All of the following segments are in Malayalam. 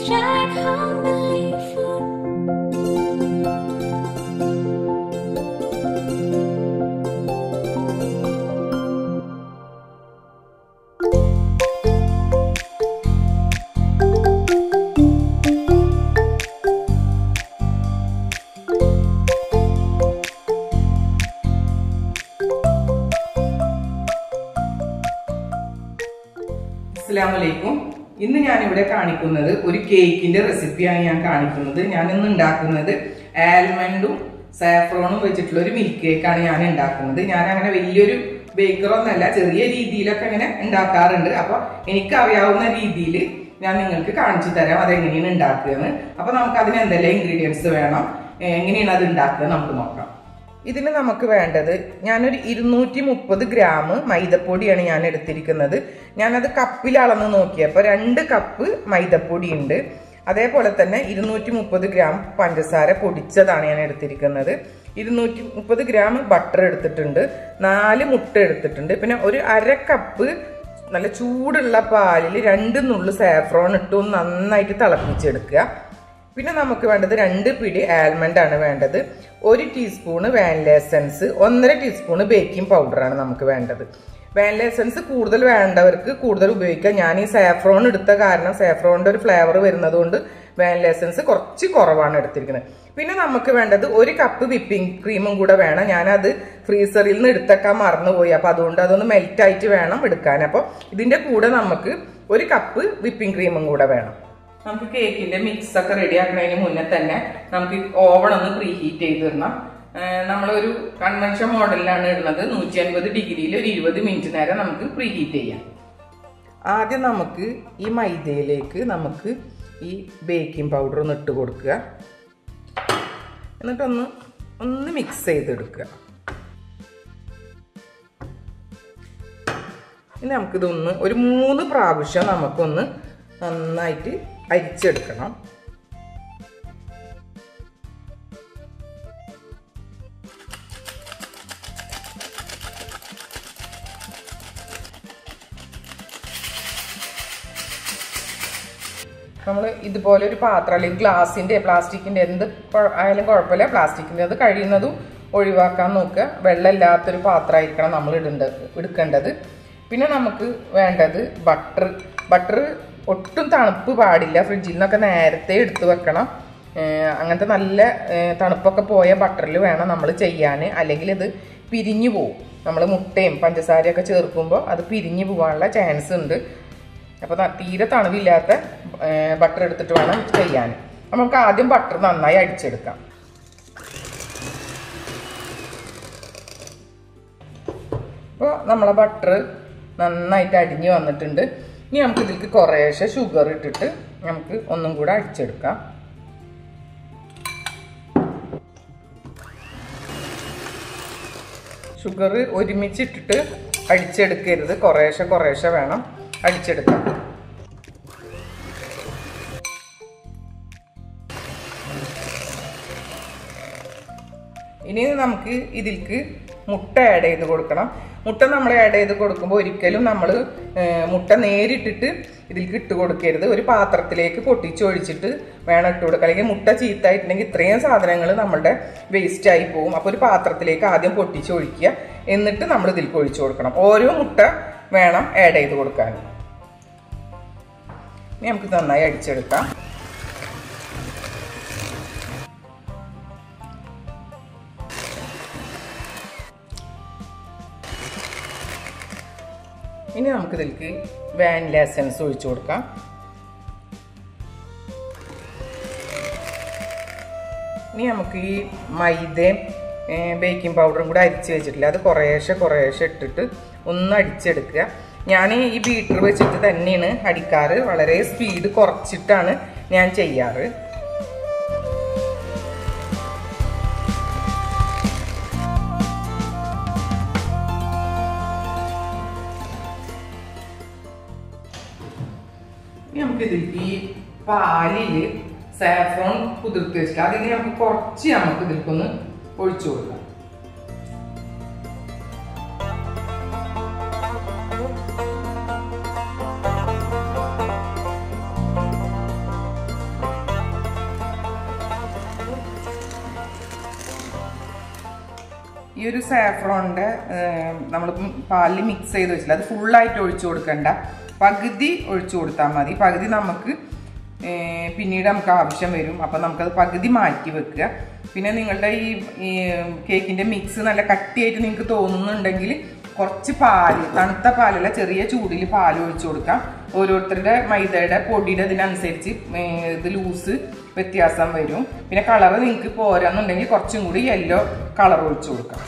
shine humbly for അസ്സലാമലൈക്കും ഇന്ന് ഞാൻ ഇവിടെ കാണിക്കുന്നത് ഒരു കേക്കിന്റെ റെസിപ്പിയാണ് ഞാൻ കാണിക്കുന്നത് ഞാൻ ഇന്ന് ഉണ്ടാക്കുന്നത് ആൽമണ്ടും സാഫ്രോണും വെച്ചിട്ടുള്ള ഒരു മിൽക്ക് കേക്കാണ് ഞാൻ ഉണ്ടാക്കുന്നത് ഞാൻ അങ്ങനെ വലിയൊരു ബേക്കറൊന്നല്ല ചെറിയ രീതിയിലൊക്കെ ഇങ്ങനെ ഉണ്ടാക്കാറുണ്ട് അപ്പൊ എനിക്ക് അറിയാവുന്ന രീതിയിൽ ഞാൻ നിങ്ങൾക്ക് കാണിച്ചു തരാം അതെങ്ങനെയാണ് ഉണ്ടാക്കുകയെന്ന് അപ്പൊ നമുക്ക് അതിന് എന്തെല്ലാം ഇൻഗ്രീഡിയൻസ് വേണം ഏഹ് എങ്ങനെയാണ് അത് ഉണ്ടാക്കുക നമുക്ക് നോക്കാം ഇതിന് നമുക്ക് വേണ്ടത് ഞാനൊരു ഇരുന്നൂറ്റി മുപ്പത് ഗ്രാം മൈദപ്പൊടിയാണ് ഞാൻ എടുത്തിരിക്കുന്നത് ഞാനത് കപ്പിൽ അളന്ന് നോക്കിയപ്പോൾ രണ്ട് കപ്പ് മൈദപ്പൊടി ഉണ്ട് അതേപോലെ തന്നെ ഇരുന്നൂറ്റി മുപ്പത് ഗ്രാം പഞ്ചസാര പൊടിച്ചതാണ് ഞാൻ എടുത്തിരിക്കുന്നത് ഇരുന്നൂറ്റി മുപ്പത് ഗ്രാം ബട്ടർ എടുത്തിട്ടുണ്ട് നാല് മുട്ട എടുത്തിട്ടുണ്ട് പിന്നെ ഒരു അര കപ്പ് നല്ല ചൂടുള്ള പാലിൽ രണ്ട് നുള്ളു സാഫ്രോൺ ഇട്ട് ഒന്ന് നന്നായിട്ട് തിളപ്പിച്ചെടുക്കുക പിന്നെ നമുക്ക് വേണ്ടത് രണ്ട് പിടി ആൽമണ്ട് ആണ് വേണ്ടത് ഒരു ടീസ്പൂണ് വാനില എസൻസ് ഒന്നര ടീസ്പൂണ് ബേക്കിംഗ് പൗഡറാണ് നമുക്ക് വേണ്ടത് വാനില എസൻസ് കൂടുതൽ വേണ്ടവർക്ക് കൂടുതൽ ഉപയോഗിക്കാം ഞാൻ ഈ സാഫ്രോൺ എടുത്ത കാരണം സാഫ്രോണിന്റെ ഒരു ഫ്ലേവർ വരുന്നത് കൊണ്ട് വാനില എസൻസ് കുറച്ച് കുറവാണ് എടുത്തിരിക്കുന്നത് പിന്നെ നമുക്ക് വേണ്ടത് ഒരു കപ്പ് വിപ്പിംഗ് ക്രീമും കൂടെ വേണം ഞാനത് ഫ്രീസറിൽ നിന്ന് എടുത്തേക്കാൻ മറന്നുപോയി അപ്പൊ അതുകൊണ്ട് അതൊന്ന് മെൽറ്റ് ആയിട്ട് വേണം എടുക്കാൻ അപ്പോൾ ഇതിന്റെ കൂടെ നമുക്ക് ഒരു കപ്പ് വിപ്പിംഗ് ക്രീമും കൂടെ വേണം നമുക്ക് കേക്കിന്റെ മിക്സ് ഒക്കെ റെഡി ആക്കുന്നതിന് മുന്നേ തന്നെ നമുക്ക് ഓവൺ ഒന്ന് പ്രീ ഹീറ്റ് ചെയ്തിടണം ഏഹ് നമ്മളൊരു കൺവെൻഷൻ മോഡലിലാണ് ഇടുന്നത് നൂറ്റി അൻപത് ഡിഗ്രിയിൽ ഒരു ഇരുപത് മിനിറ്റ് നേരം നമുക്ക് പ്രീ ഹീറ്റ് ചെയ്യാം ആദ്യം നമുക്ക് ഈ മൈദയിലേക്ക് നമുക്ക് ഈ ബേക്കിംഗ് പൗഡർ ഒന്ന് ഇട്ട് കൊടുക്കുക എന്നിട്ടൊന്ന് ഒന്ന് മിക്സ് ചെയ്തെടുക്കുക ഇനി നമുക്കിതൊന്ന് ഒരു മൂന്ന് പ്രാവശ്യം നമുക്കൊന്ന് നന്നായിട്ട് അരിച്ചെടുക്കണം നമ്മൾ ഇതുപോലെ ഒരു പാത്രം അല്ലെങ്കിൽ ഗ്ലാസിന്റെ പ്ലാസ്റ്റിക്കിന്റെ എന്ത് കൊ- ആയാലും കുഴപ്പമില്ല പ്ലാസ്റ്റിക്കിന്റെ അത് കഴിയുന്നതും ഒഴിവാക്കാൻ നോക്കുക വെള്ളമില്ലാത്തൊരു പാത്രമായിരിക്കണം നമ്മൾ ഇടേണ്ടത് എടുക്കേണ്ടത് പിന്നെ നമുക്ക് വേണ്ടത് ബട്ടർ ബട്ടർ ഒട്ടും തണുപ്പ് പാടില്ല ഫ്രിഡ്ജിൽ നിന്നൊക്കെ നേരത്തെ എടുത്തു വെക്കണം ഏഹ് അങ്ങനത്തെ നല്ല ഏഹ് തണുപ്പൊക്കെ പോയ ബട്ടറിൽ വേണം നമ്മൾ ചെയ്യാൻ അല്ലെങ്കിൽ ഇത് പിരിഞ്ഞു പോവും നമ്മൾ മുട്ടയും പഞ്ചസാരയൊക്കെ ചേർക്കുമ്പോൾ അത് പിരിഞ്ഞു പോകാനുള്ള ചാൻസ് ഉണ്ട് അപ്പോൾ തീരെ തണുവില്ലാത്ത ബട്ടർ എടുത്തിട്ട് വേണം ചെയ്യാൻ അപ്പോൾ നമുക്ക് ആദ്യം ബട്ടർ നന്നായി അടിച്ചെടുക്കാം അപ്പോൾ നമ്മളെ ബട്ടർ നന്നായിട്ട് അടിഞ്ഞു വന്നിട്ടുണ്ട് ഇനി നമുക്ക് ഇതിലേക്ക് കുറേശ്ശെ ഷുഗർ ഇട്ടിട്ട് നമുക്ക് ഒന്നും കൂടെ അടിച്ചെടുക്കാം ഷുഗർ ഒരുമിച്ചിട്ടിട്ട് അടിച്ചെടുക്കരുത് കുറേശ്ശെ കുറേശ്ശെ വേണം അടിച്ചെടുക്കാൻ ഇനി നമുക്ക് ഇതിലേക്ക് മുട്ട ആഡ് ചെയ്ത് കൊടുക്കണം മുട്ട നമ്മൾ ആഡ് ചെയ്ത് കൊടുക്കുമ്പോൾ ഒരിക്കലും നമ്മൾ മുട്ട നേരിട്ടിട്ട് ഇതിലേക്ക് ഇട്ട് കൊടുക്കരുത് ഒരു പാത്രത്തിലേക്ക് പൊട്ടിച്ചൊഴിച്ചിട്ട് വേണം ഇട്ട് കൊടുക്കുക അല്ലെങ്കിൽ മുട്ട ചീത്തായിട്ടുണ്ടെങ്കിൽ ഇത്രയും സാധനങ്ങൾ നമ്മളുടെ വേസ്റ്റ് ആയി പോകും അപ്പോൾ ഒരു പാത്രത്തിലേക്ക് ആദ്യം പൊട്ടിച്ചൊഴിക്കുക എന്നിട്ട് നമ്മൾ ഇതിലേക്ക് ഒഴിച്ചു കൊടുക്കണം ഓരോ മുട്ട വേണം ആഡ് ചെയ്ത് കൊടുക്കാൻ ഇനി നമുക്ക് നന്നായി അടിച്ചെടുക്കാം ഇനി നമുക്ക് ഇതിലേക്ക് വാനില എസൻസ് ഒഴിച്ചു കൊടുക്കാം ഇനി നമുക്ക് ഈ മൈദയും ബേക്കിംഗ് പൗഡറും കൂടെ അരിച്ച് വെച്ചിട്ടില്ല അത് കുറേശ്ശെ കുറേശ്ശെ ഇട്ടിട്ട് ഒന്ന് അടിച്ചെടുക്കുക ഞാൻ ഈ ബീറ്റർ വെച്ചിട്ട് തന്നെയാണ് അടിക്കാറ് വളരെ സ്പീഡ് കുറച്ചിട്ടാണ് ഞാൻ ചെയ്യാറ് ഇനി നമുക്ക് ഇതിലേക്ക് ഈ പാലില് സാഫ്രോൺ കുതിർത്ത് വെച്ചിട്ട് അതിന് നമുക്ക് കുറച്ച് നമുക്ക് ഇതിലേക്കൊന്ന് ഒഴിച്ചു കൊടുക്കാം ഈ ഒരു സാഫ്രോണിൻ്റെ നമ്മൾ പാലിൽ മിക്സ് ചെയ്ത് വെച്ചില്ല അത് ഫുള്ളായിട്ട് ഒഴിച്ചു കൊടുക്കണ്ട പകുതി ഒഴിച്ചു കൊടുത്താൽ മതി പകുതി നമുക്ക് ഏർ പിന്നീട് നമുക്ക് ആവശ്യം വരും അപ്പം നമുക്കത് പകുതി മാറ്റി വെക്കുക പിന്നെ നിങ്ങളുടെ ഈ ഈ കേക്കിൻ്റെ മിക്സ് നല്ല കട്ടിയായിട്ട് നിങ്ങൾക്ക് തോന്നുന്നുണ്ടെങ്കിൽ കുറച്ച് പാല് തണുത്ത പാലല്ല ചെറിയ ചൂടിൽ പാൽ ഒഴിച്ചു കൊടുക്കാം ഓരോരുത്തരുടെ മൈദയുടെ പൊടിയുടെ ഇതിനനുസരിച്ച് ഏർ ഇത് ലൂസ് വ്യത്യാസം വരും പിന്നെ കളർ നിങ്ങൾക്ക് പോരാന്നുണ്ടെങ്കിൽ കുറച്ചും കൂടി യെല്ലോ കളർ ഒഴിച്ചു കൊടുക്കാം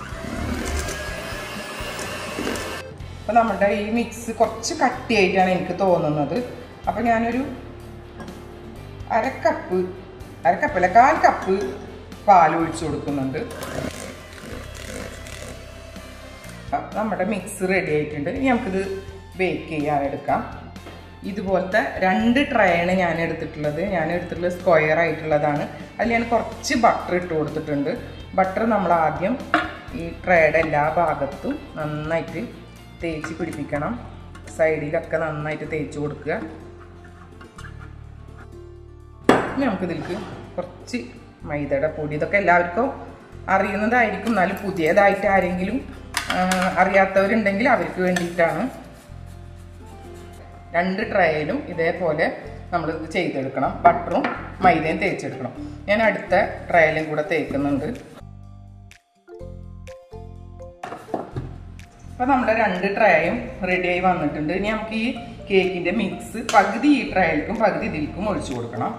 അപ്പോൾ നമ്മുടെ ഈ മിക്സ് കുറച്ച് കട്ടിയായിട്ടാണ് എനിക്ക് തോന്നുന്നത് അപ്പോൾ ഞാനൊരു അരക്കപ്പ് അരക്കപ്പല്ല കാൽ കപ്പ് പാൽ ഒഴിച്ചു കൊടുക്കുന്നുണ്ട് അപ്പം നമ്മുടെ മിക്സ് റെഡി ആയിട്ടുണ്ട് ഇനി നമുക്കിത് ബേക്ക് ചെയ്യാൻ എടുക്കാം ഇതുപോലത്തെ രണ്ട് ട്രേയാണ് ഞാൻ എടുത്തിട്ടുള്ളത് ഞാൻ എടുത്തിട്ടുള്ളത് സ്ക്വയർ ആയിട്ടുള്ളതാണ് അതിൽ ഞാൻ കുറച്ച് ബട്ടർ ഇട്ട് കൊടുത്തിട്ടുണ്ട് ബട്ടർ നമ്മൾ ആദ്യം ഈ ട്രേയുടെ എല്ലാ ഭാഗത്തും നന്നായിട്ട് തേച്ച് പിടിപ്പിക്കണം സൈഡിലൊക്കെ നന്നായിട്ട് തേച്ച് കൊടുക്കുക ഇനി നമുക്കിതിലേക്ക് കുറച്ച് മൈദയുടെ പൊടി ഇതൊക്കെ എല്ലാവർക്കും അറിയുന്നതായിരിക്കും എന്നാലും പുതിയതായിട്ട് ആരെങ്കിലും ആ, അറിയാത്തവരുണ്ടെങ്കിൽ അവർക്ക് വേണ്ടിയിട്ടാണ് രണ്ട് ട്രയലും ഇതേപോലെ നമ്മൾ ഇത് ചെയ്തെടുക്കണം ബട്ടറും മൈദയും തേച്ചെടുക്കണം ഞാൻ അടുത്ത ട്രയലും കൂടെ തേക്കുന്നുണ്ട് അപ്പോൾ നമ്മുടെ രണ്ട് ട്രയയും റെഡിയായി വന്നിട്ടുണ്ട് ഇനി നമുക്ക് ഈ കേക്കിൻ്റെ മിക്സ് പകുതി ഈ ട്രയലിക്കും പകുതി ഇതിൽക്കും ഒഴിച്ചു കൊടുക്കണം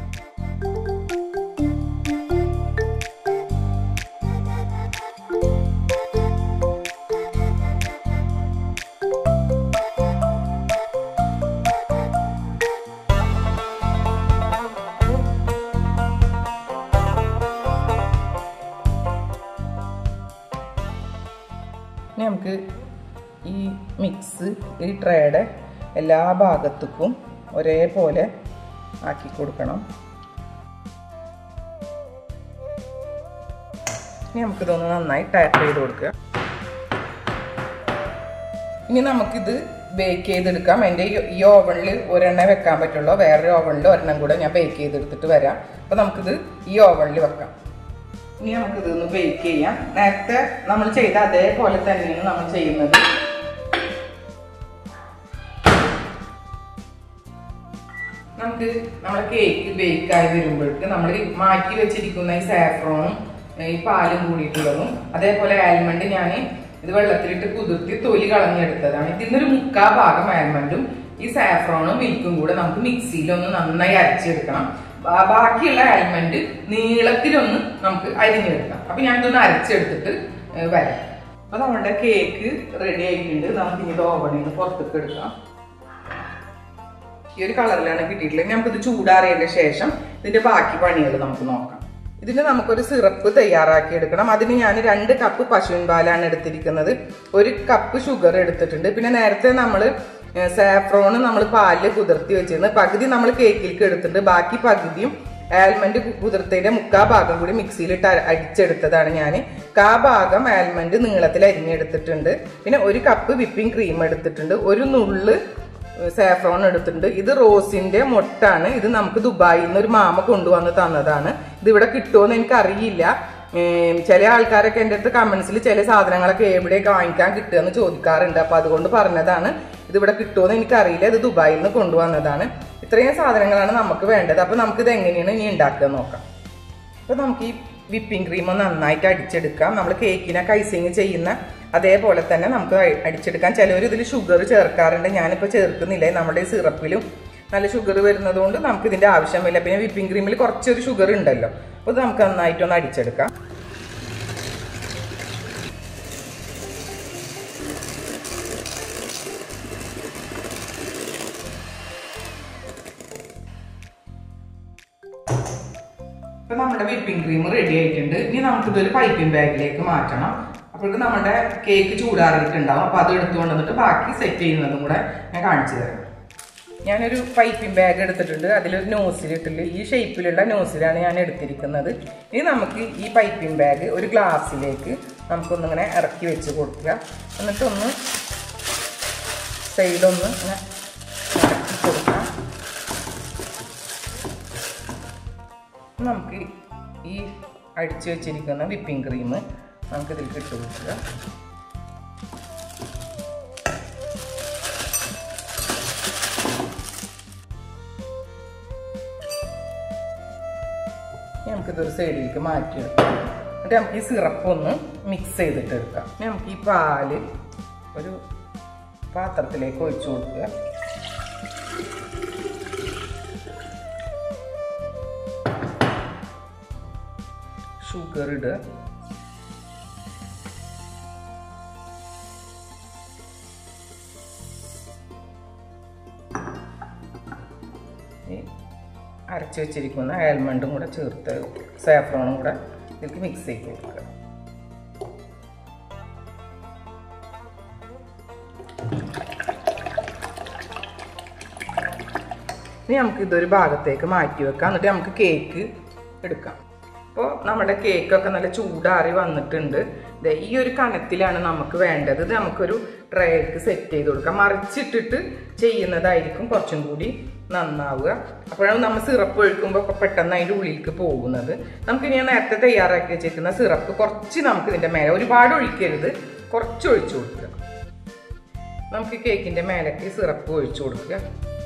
ഇനി നമുക്ക് ഈ മിക്സ് ഈ ട്രേയുടെ എല്ലാ ഭാഗത്തേക്കും ഒരേപോലെ ആക്കി കൊടുക്കണം ഇനി നമുക്കിതൊന്ന് നന്നായി ടാപ്പ് ചെയ്ത് കൊടുക്കുക ഇനി നമുക്കിത് ബേക്ക് ചെയ്തെടുക്കാം എൻ്റെ ഈ- ഈ ഓവണിൽ ഒരെണ്ണം വെക്കാൻ പറ്റുള്ളൂ വേറൊരു ഓവണിൽ ഒരെണ്ണം കൂടെ ഞാൻ ബേക്ക് ചെയ്തെടുത്തിട്ട് വരാം അപ്പോൾ നമുക്കിത് ഈ ഓവണിൽ വെക്കാം ഇനി നമുക്കിത് ഒന്ന് ബേക്ക് ചെയ്യാം നേരത്തെ നമ്മൾ ചെയ്ത അതേപോലെ തന്നെയാണ് നമ്മൾ ചെയ്യുന്നത് നമുക്ക് നമ്മുടെ കേക്ക് ബേക്ക് ആയി വരുമ്പോഴേക്ക് നമ്മൾ മാറ്റി വെച്ചിരിക്കുന്ന ഈ സാഫ്രോണും ഈ പാലും കൂടിയിട്ടുള്ളതും അതേപോലെ ആൽമണ്ട് ഞാൻ ഇത് വെള്ളത്തിലിട്ട് കുതിർത്തി തൊലി കളഞ്ഞെടുത്തതാണ് ഇതിന്റെ ഒരു മുക്കാ ഭാഗം ആൽമണ്ടും ഈ സാഫ്രോണും മിൽക്കും കൂടെ നമുക്ക് മിക്സിയിലൊന്ന് നന്നായി അരച്ചെടുക്കണം ബാ- ബാക്കിയുള്ള ആൽമണ്ട് നീളത്തിലൊന്ന് നമുക്ക് അരിഞ്ഞെടുക്കാം അപ്പൊ ഞാൻ ഇതൊന്ന് അരച്ചെടുത്തിട്ട് ഏ, വരാം അപ്പൊ നമ്മുടെ കേക്ക് റെഡി ആയിട്ടുണ്ട് നമുക്ക് ഇനി ഇത് ഓവണിൽ നിന്ന് പുറത്തേക്ക് എടുക്കാം ഈ ഒരു കളറിലാണ് കിട്ടിയിട്ടുള്ളത് നമുക്കിത് ചൂടാറിയതിന്റെ ശേഷം ഇതിന്റെ ബാക്കി പണികൾ നമുക്ക് നോക്കാം ഇതിന് നമുക്കൊരു സിറപ്പ് തയ്യാറാക്കി എടുക്കണം അതിന് ഞാൻ രണ്ട് കപ്പ് പശുവിൻ പാലാണ് എടുത്തിരിക്കുന്നത് ഒരു കപ്പ് ഷുഗർ എടുത്തിട്ടുണ്ട് പിന്നെ നേരത്തെ നമ്മൾ സാഫ്രോണ് നമ്മൾ പാലിൽ കുതിർത്തി വെച്ചിരുന്നത് പകുതി നമ്മൾ കേക്കിലേക്ക് എടുത്തിട്ടുണ്ട് ബാക്കി പകുതിയും ആൽമണ്ട് കുതിർത്തതിന്റെ മുക്കാ ഭാഗം കൂടി മിക്സിയിലിട്ട് അര- അടിച്ചെടുത്തതാണ് ഞാൻ കാ ഭാഗം ആൽമണ്ട് നീളത്തിൽ അരിഞ്ഞെടുത്തിട്ടുണ്ട് പിന്നെ ഒരു കപ്പ് വിപ്പിംഗ് ക്രീം എടുത്തിട്ടുണ്ട് ഒരു നുള്ള് സാഫ്രോൺ എടുത്തിട്ടുണ്ട് ഇത് റോസിന്റെ മൊട്ടാണ് ഇത് നമുക്ക് ദുബായിൽ നിന്ന് ഒരു മാമ കൊണ്ടുവന്ന് തന്നതാണ് ഇത് ഇവിടെ കിട്ടുമോന്ന് എനിക്ക് അറിയില്ല ഏം, ചില ആൾക്കാരൊക്കെ എൻ്റെ അടുത്ത് കമന്റ്സിൽ ചില സാധനങ്ങളൊക്കെ എവിടെയൊക്കെ വാങ്ങിക്കാൻ കിട്ടുക എന്ന് ചോദിക്കാറുണ്ട് അപ്പൊ അതുകൊണ്ട് പറഞ്ഞതാണ് ഇത് ഇവിടെ കിട്ടുമോന്ന് എനിക്കറിയില്ല ഇത് ദുബായിൽ നിന്ന് കൊണ്ടുവന്നതാണ് ഇത്രയും സാധനങ്ങളാണ് നമുക്ക് വേണ്ടത് അപ്പൊ നമുക്ക് ഇത് എങ്ങനെയാണ് ഇനി ഉണ്ടാക്കുക നോക്കാം അപ്പൊ നമുക്ക് ഈ വിപ്പിംഗ് ക്രീം നന്നായിട്ട് അടിച്ചെടുക്കാം നമ്മൾ കേക്കിനൊക്കെ ഐസിങ് ചെയ്യുന്ന അതേപോലെ തന്നെ നമുക്ക് അ- അടിച്ചെടുക്കാം ചിലവർ ഇതിൽ ഷുഗർ ചേർക്കാറുണ്ട് ഞാനിപ്പോൾ ചേർക്കുന്നില്ല നമ്മുടെ ഈ സിറപ്പിലും നല്ല ഷുഗർ വരുന്നത് കൊണ്ട് നമുക്ക് ഇതിന്റെ ആവശ്യമില്ല പിന്നെ വിപ്പിംഗ് ക്രീമിൽ കുറച്ചൊരു ഷുഗർ ഉണ്ടല്ലോ അപ്പോൾ ഇത് നമുക്ക് നന്നായിട്ടൊന്ന് അടിച്ചെടുക്കാം ഇപ്പൊ നമ്മുടെ വിപ്പിംഗ് ക്രീം റെഡി ആയിട്ടുണ്ട് ഇനി നമുക്കിതൊരു പൈപ്പിംഗ് ബാഗിലേക്ക് മാറ്റണം അപ്പോഴേക്കും നമ്മുടെ കേക്ക് ചൂടാറിയിട്ടുണ്ടാവും അപ്പൊ അത് എടുത്തുകൊണ്ട് വന്നിട്ട് ബാക്കി സെറ്റ് ചെയ്യുന്നതും കൂടെ ഞാൻ കാണിച്ചു തരാം ഞാനൊരു പൈപ്പിംഗ് ബാഗ് എടുത്തിട്ടുണ്ട് അതിലൊരു നോസിൽ ഇട്ടില്ല ഈ ഷേപ്പിലുള്ള നോസിലാണ് ഞാൻ എടുത്തിരിക്കുന്നത് ഇനി നമുക്ക് ഈ പൈപ്പിംഗ് ബാഗ് ഒരു ഗ്ലാസ്സിലേക്ക് നമുക്കൊന്നിങ്ങനെ ഇറക്കി വെച്ച് കൊടുക്കുക എന്നിട്ടൊന്ന് സൈഡൊന്ന് ഇങ്ങനെ ഇറക്കി കൊടുക്കാം നമുക്ക് ഈ അടിച്ചു വെച്ചിരിക്കുന്ന വിപ്പിംഗ് ക്രീം നമുക്കിതിൽ ഇട്ട് കൊടുക്കുക ഇനി നമുക്കിതൊരു സൈഡിലേക്ക് മാറ്റി വെക്കാം എന്നിട്ട് നമുക്ക് ഈ സിറപ്പ് ഒന്ന് മിക്സ് ചെയ്തിട്ട് എടുക്കാം ഇനി നമുക്ക് ഈ പാല് ഒരു പാത്രത്തിലേക്ക് ഒഴിച്ചു കൊടുക്കുക ഷുഗർ ഇടുക ഈ അരച്ച് വെച്ചിരിക്കുന്ന ആൽമണ്ടും കൂടെ ചേർത്ത് സാഫ്രോണും കൂടെ ഇതിലേക്ക് മിക്സ് ചെയ്ത് കൊടുക്കുക ഇനി നമുക്ക് ഇതൊരു ഭാഗത്തേക്ക് മാറ്റി വെക്കാം എന്നിട്ട് നമുക്ക് കേക്ക് എടുക്കാം അപ്പോൾ നമ്മുടെ കേക്കൊക്കെ നല്ല ചൂടാറി വന്നിട്ടുണ്ട് ദേ ഈ ഒരു കനത്തിലാണ് നമുക്ക് വേണ്ടത് ഇത് നമുക്കൊരു ട്രേക്ക് സെറ്റ് ചെയ്ത് കൊടുക്കാം മറിച്ചിട്ടിട്ട് ചെയ്യുന്നതായിരിക്കും കുറച്ചും കൂടി നന്നാവുക അപ്പോഴാണ് നമ്മൾ സിറപ്പ് ഒഴിക്കുമ്പോൾ ഒക്കെ പെട്ടെന്ന് അതിൻ്റെ ഉള്ളിലേക്ക് പോകുന്നത് നമുക്ക് ഇനി നേരത്തെ തയ്യാറാക്കി വെച്ചിരിക്കുന്ന സിറപ്പ് കുറച്ച് നമുക്ക് ഇതിൻ്റെ മേലെ ഒരുപാട് ഒഴിക്കരുത് കുറച്ച് ഒഴിച്ചു കൊടുക്കുക നമുക്ക് കേക്കിൻ്റെ മേലേക്ക് സിറപ്പ് ഒഴിച്ചു കൊടുക്കുക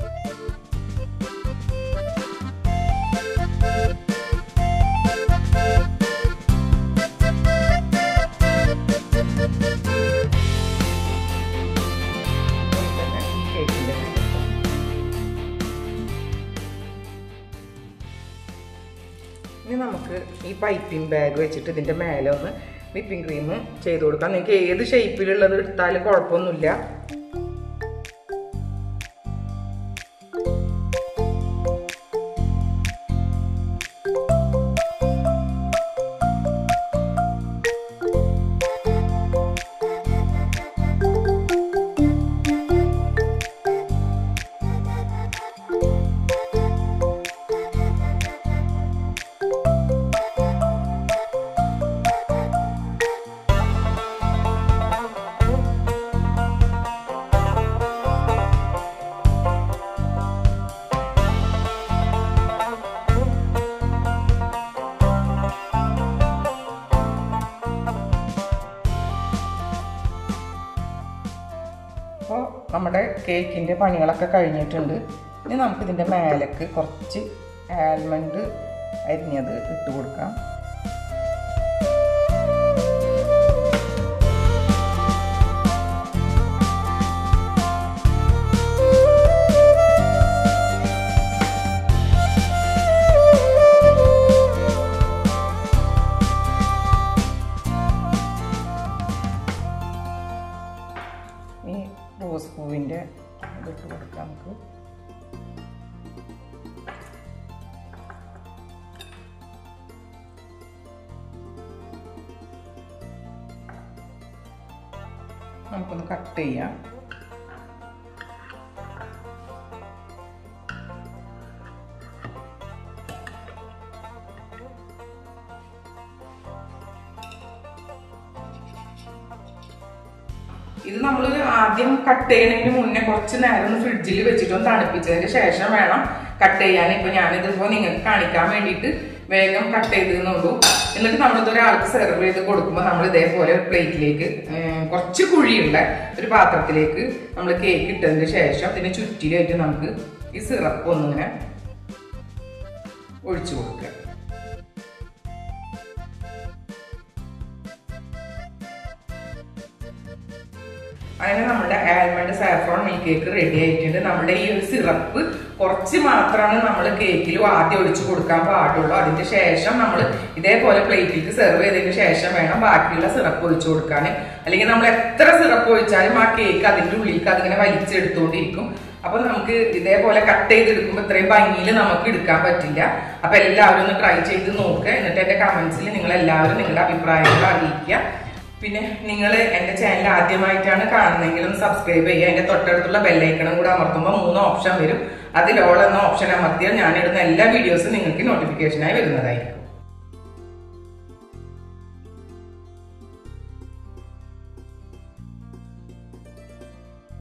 തന്നെ ഈ കേക്കിൻ്റെ മേലെ ഇനി നമുക്ക് ഈ പൈപ്പിംഗ് ബാഗ് വെച്ചിട്ട് ഇതിൻ്റെ മേലെ ഒന്ന് വിപ്പിംഗ് ക്രീം ചെയ്ത് കൊടുക്കാം നിങ്ങൾക്ക് ഏത് ഷേപ്പിലുള്ളത് എടുത്താലും കുഴപ്പമൊന്നുമില്ല അപ്പോൾ നമ്മുടെ കേക്കിൻ്റെ പണികളൊക്കെ കഴിഞ്ഞിട്ടുണ്ട് ഇനി നമുക്ക് ഇതിൻ്റെ മേലേക്ക് കുറച്ച് ആൽമണ്ട് അരിഞ്ഞത് ഇട്ട് കൊടുക്കാം ഈ റോസ് പൂവിൻ്റെ ഇതിട്ട് കൊടുക്കാം നമുക്ക് നമുക്കൊന്ന് കട്ട് ചെയ്യാം ഇത് നമ്മൾ ആദ്യം കട്ട് ചെയ്യുന്നതിന് മുന്നേ കുറച്ച് നേരം ഒന്ന് ഫ്രിഡ്ജിൽ വെച്ചിട്ടൊന്ന് തണുപ്പിച്ചതിന് ശേഷം വേണം കട്ട് ചെയ്യാൻ ഇപ്പൊ ഞാനിതിപ്പോ നിങ്ങൾക്ക് കാണിക്കാൻ വേണ്ടിയിട്ട് വേഗം കട്ട് ചെയ്തെന്നുള്ളൂ എന്നിട്ട് നമ്മളിത് ഒരാൾക്ക് സെർവ് ചെയ്ത് കൊടുക്കുമ്പോൾ നമ്മൾ ഇതേപോലെ ഒരു പ്ലേറ്റിലേക്ക് കുറച്ച് കുഴിയുള്ള ഒരു പാത്രത്തിലേക്ക് നമ്മൾ കേക്ക് ഇട്ടതിന് ശേഷം ഇതിന് ചുറ്റിലായിട്ട് നമുക്ക് ഈ സിറപ്പ് ഒന്നിങ്ങനെ ഒഴിച്ചു കൊടുക്കുക അങ്ങനെ നമ്മുടെ almond saffron milk cake ready ആയിട്ടുണ്ട് നമ്മുടെ ഈ ഒരു സിറപ്പ് കുറച്ച് മാത്രമാണ് നമ്മൾ കേക്കിൽ ആദ്യം ഒഴിച്ചു കൊടുക്കാൻ പാടുള്ളൂ അതിന്റെ ശേഷം നമ്മൾ ഇതേപോലെ പ്ലേറ്റിലേക്ക് സെർവ് ചെയ്തതിന് ശേഷം വേണം ബാക്കിയുള്ള സിറപ്പ് ഒഴിച്ചു കൊടുക്കാൻ അല്ലെങ്കിൽ നമ്മൾ എത്ര സിറപ്പ് ഒഴിച്ചാലും ആ കേക്ക് അതിന്റെ ഉള്ളിലേക്ക് അതിങ്ങനെ വലിച്ചെടുത്തോണ്ടിരിക്കും അപ്പൊ നമുക്ക് ഇതേപോലെ കട്ട് ചെയ്തെടുക്കുമ്പോൾ ഇത്രയും ഭംഗിയിൽ നമുക്ക് എടുക്കാൻ പറ്റില്ല അപ്പൊ എല്ലാവരും ഒന്ന് ട്രൈ ചെയ്ത് നോക്കുക എന്നിട്ട് എന്റെ കമന്റ്സിൽ നിങ്ങൾ എല്ലാവരും നിങ്ങളുടെ അഭിപ്രായങ്ങൾ അറിയിക്കുക പിന്നെ നിങ്ങൾ എൻ്റെ ചാനൽ ആദ്യമായിട്ടാണ് കാണുന്നതെങ്കിൽ ഒന്ന് സബ്സ്ക്രൈബ് ചെയ്യുക അതിൻ്റെ തൊട്ടടുത്തുള്ള ബെല്ലൈക്കണം കൂടെ അമർത്തുമ്പോൾ മൂന്ന് ഓപ്ഷൻ വരും അതിൽ ഓൾ എന്ന ഓപ്ഷൻ അമർത്തിയാൽ ഞാനിടുന്ന എല്ലാ വീഡിയോസും നിങ്ങൾക്ക് നോട്ടിഫിക്കേഷനായി വരുന്നതായിരിക്കും